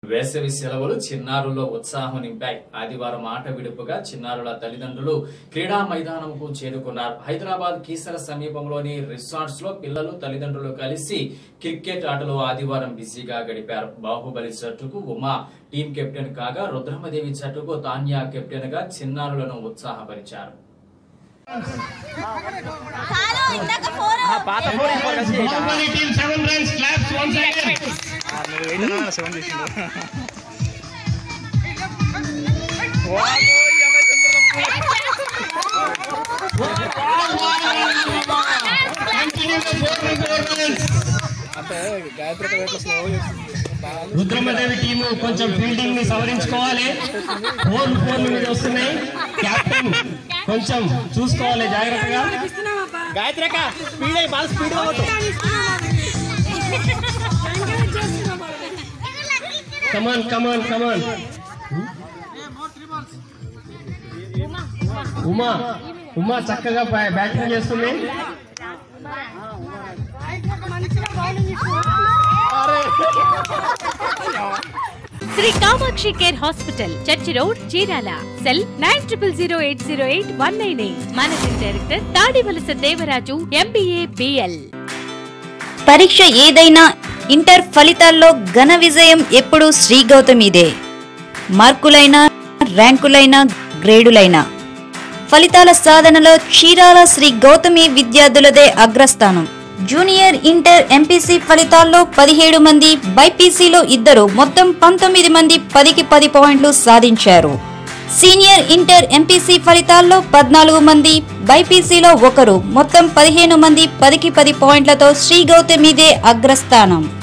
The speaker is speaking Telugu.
వేసవి సెలవులు చిన్నారుల్లో ఉత్సాహం నింపాయి ఆదివారం ఆట విడుపుగా చిన్నారుల తల్లిదండ్రులు క్రీడా మైదానంకు చేరుకున్నారు హైదరాబాద్ కీసర సమీపంలోని రిసార్ట్స్ లో పిల్లలు తల్లిదండ్రులు కలిసి క్రికెట్ ఆటలో ఆదివారం బిజీగా గడిపారు బాహుబలి జట్టుకు ఉమా టీం కెప్టెన్ కాగా రుద్రమదేవి జట్టుకు తాన్యా కెప్టెన్ గా చిన్నారులను ఉత్సాహపరిచారు Baahubali team seven runs claps once again continue four four runs Rudramadevi team కొంచెం ఫీల్డింగ్ ని సవరించుకోవాలి ఫోర్ ఫోర్ మీద వస్తున్నాయి కెప్టెన్ కొంచెం చూసుకోవాలి జాగ్రత్తగా గాయత్రిక స్పీడ్ అయ్యి ball speed come on come on come on Uma Uma చక్కగా బ్యా- బ్యాటింగ్ చేస్తుంది Sri Kamakshi care hospital church road Chirala cell nine triple zero eight zero eight one nine eight managing director Tadivalasa Devaraju MBA BL పరీక్ష ఏదైనా ఇంటర్ ఫలితాల్లో ఘన విజయం ఎప్పుడూ శ్రీ గౌతమిదే మార్కులైనా ర్యాంకులైనా గ్రేడులైనా ఫలితాల సాధనలో చీరాల శ్రీ గౌతమి విద్యార్థులదే అగ్రస్థానం జూనియర్ ఇంటర్ ఎంపీసీ ఫలితాల్లో పదిహేడు మంది బైపీసీలో ఇద్దరు మొత్తం పంతొమ్మిది మంది పదికి పది పాయింట్లు సాధించారు సీనియర్ ఇంటర్ ఎంపీసీ ఫలితాల్లో పద్నాలుగు మంది బైపీసీలో ఒకరు మొత్తం పదిహేను మంది పదికి పది పాయింట్లతో శ్రీ గౌతమిదే అగ్రస్థానం